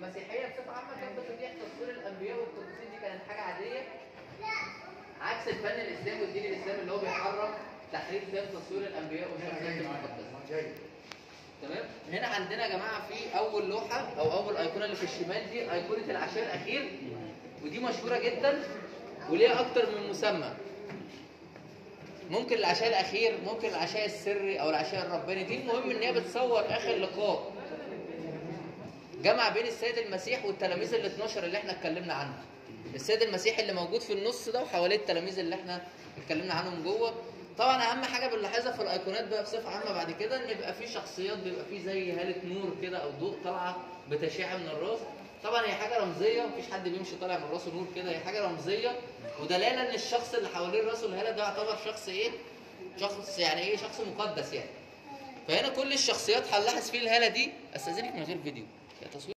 المسيحيه بصفه عامه كانت بتتيح تصوير الانبياء والقديسين دي كانت حاجه عاديه عكس الفن الاسلامي والدين الاسلامي اللي هو بيحرم تحريف تام تصوير الانبياء والشخصيات المقدسه تمام هنا عندنا يا جماعه في اول لوحه او اول ايقونه اللي في الشمال دي ايقونه العشاء الاخير ودي مشهوره جدا وليها اكتر من مسمى ممكن العشاء الاخير ممكن العشاء السري او العشاء الرباني دي المهم ان هي بتصور اخر لقاء جمع بين السيد المسيح والتلاميذ ال 12 اللي احنا اتكلمنا عنهم السيد المسيح اللي موجود في النص ده وحواليه التلاميذ اللي احنا اتكلمنا عنهم جوه طبعا اهم حاجه بنلاحظها في الايقونات بقى بصفه عامه بعد كده ان يبقى في شخصيات بيبقى في زي هاله نور كده او ضوء طالعه بتشع من الراس طبعا هي حاجه رمزيه مفيش حد بيمشي طالع من راسه نور كده هي حاجه رمزيه ودلاله ان الشخص اللي حوالين راسه الهاله ده يعتبر شخص ايه شخص يعني ايه شخص مقدس يعني فهنا كل الشخصيات هنلاحظ فيه الهاله دي استاذنك من غير فيديو يا تصوير